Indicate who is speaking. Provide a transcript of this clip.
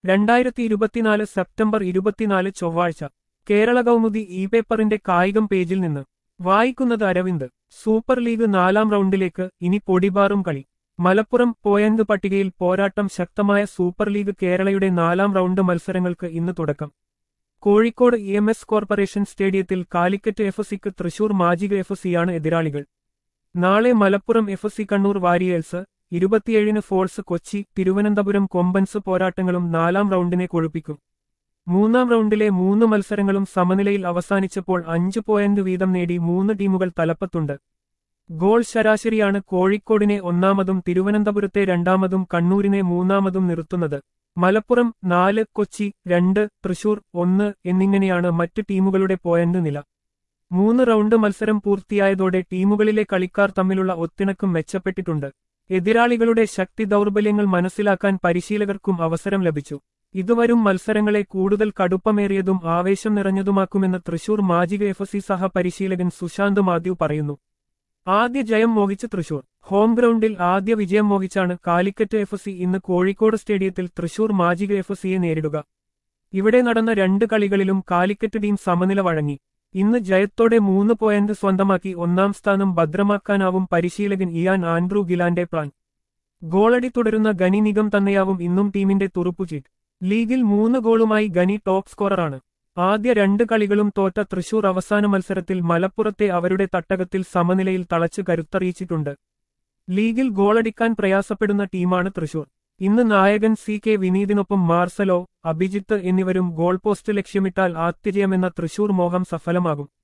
Speaker 1: രണ്ടായിരത്തി ഇരുപത്തിനാല് സെപ്റ്റംബർ ഇരുപത്തിനാല് ചൊവ്വാഴ്ച കേരള കൗമുദി ഇ പേപ്പറിന്റെ കായികം പേജിൽ നിന്ന് വായിക്കുന്നത് അരവിന്ദ് സൂപ്പർ ലീഗ് നാലാം റൗണ്ടിലേക്ക് ഇനി പൊടിപാറും കളി മലപ്പുറം പോയന്റ് പട്ടികയിൽ പോരാട്ടം ശക്തമായ സൂപ്പർ ലീഗ് കേരളയുടെ നാലാം റൗണ്ട് മത്സരങ്ങൾക്ക് ഇന്ന് തുടക്കം Kozhikode E M S corporation സ്റ്റേഡിയത്തിൽ കാലിക്കറ്റ് എഫ് സിക്ക് തൃശൂർ മാജിക എഫ് സിയാണ് എതിരാളികൾ നാളെ Malappuram F C Kannur warriors ഇരുപത്തിയേഴിന് ഫോൾസ് കൊച്ചി തിരുവനന്തപുരം കൊമ്പൻസ് പോരാട്ടങ്ങളും നാലാം റൗണ്ടിനെ കൊഴുപ്പിക്കും മൂന്നാം റൗണ്ടിലെ മൂന്ന് മത്സരങ്ങളും സമനിലയിൽ അവസാനിച്ചപ്പോൾ അഞ്ച് പോയിന്റ് വീതം നേടി മൂന്ന് ടീമുകൾ തലപ്പത്തുണ്ട് ഗോൾ ശരാശരിയാണ് കോഴിക്കോടിനെ ഒന്നാമതും തിരുവനന്തപുരത്തെ രണ്ടാമതും കണ്ണൂരിനെ മൂന്നാമതും നിർത്തുന്നത് മലപ്പുറം നാല് കൊച്ചി രണ്ട് തൃശൂർ ഒന്ന് എന്നിങ്ങനെയാണ് മറ്റ് ടീമുകളുടെ പോയിന്റ് നില മൂന്ന് റൗണ്ട് മത്സരം പൂർത്തിയായതോടെ ടീമുകളിലെ കളിക്കാർ തമ്മിലുള്ള ഒത്തിണക്കം മെച്ചപ്പെട്ടിട്ടുണ്ട് എതിരാളികളുടെ ശക്തി ദൗർബല്യങ്ങൾ മനസ്സിലാക്കാൻ പരിശീലകർക്കും അവസരം ലഭിച്ചു ഇതുവരും മത്സരങ്ങളെ കൂടുതൽ കടുപ്പമേറിയതും ആവേശം നിറഞ്ഞതുമാക്കുമെന്ന് തൃശൂർ മാജിക എഫ് സി സഹ പരിശീലകൻ സുശാന്ത് മാത്യു പറയുന്നു ആദ്യ ജയം മോഹിച്ച് തൃശൂർ ഹോം ഗ്രൗണ്ടിൽ ആദ്യ വിജയം മോഹിച്ചാണ് കാലിക്കറ്റ് എഫ് സി ഇന്ന് കോഴിക്കോട് സ്റ്റേഡിയത്തിൽ തൃശൂർ മാജിക എഫ് സിയെ നേരിടുക ഇവിടെ നടന്ന രണ്ട് കളികളിലും കാലിക്കറ്റ് ടീം സമനില വഴങ്ങി ഇന്ന് ജയത്തോടെ മൂന്ന് പോയിന്റ് സ്വന്തമാക്കി ഒന്നാം സ്ഥാനം ഭദ്രമാക്കാനാവും പരിശീലകൻ ഇയാൻ ആൻഡ്രൂ ഗിലാന്റെ പ്ലാൻ ഗോളടി തുടരുന്ന ഗനി നിഗം തന്നെയാവും ഇന്നും ടീമിന്റെ തുറുപ്പുചീട്ട് ലീഗിൽ മൂന്ന് ഗോളുമായി ഗനി ടോപ്പ് സ്കോററാണ് ആദ്യ രണ്ട് കളികളും തോറ്റ തൃശൂർ അവസാന മത്സരത്തിൽ മലപ്പുറത്തെ അവരുടെ തട്ടകത്തിൽ സമനിലയിൽ തളച്ച് കരുത്തറിയിച്ചിട്ടുണ്ട് ലീഗിൽ ഗോളടിക്കാൻ പ്രയാസപ്പെടുന്ന ടീമാണ് തൃശൂർ ഇന്ന് നായകൻ സി കെ വിനീതിനൊപ്പം മാർസലോ അഭിജിത്ത് എന്നിവരും ഗോൾ പോസ്റ്റ് ലക്ഷ്യമിട്ടാൽ ആത്യജയമെന്ന തൃശൂർ മോഹം സഫലമാകും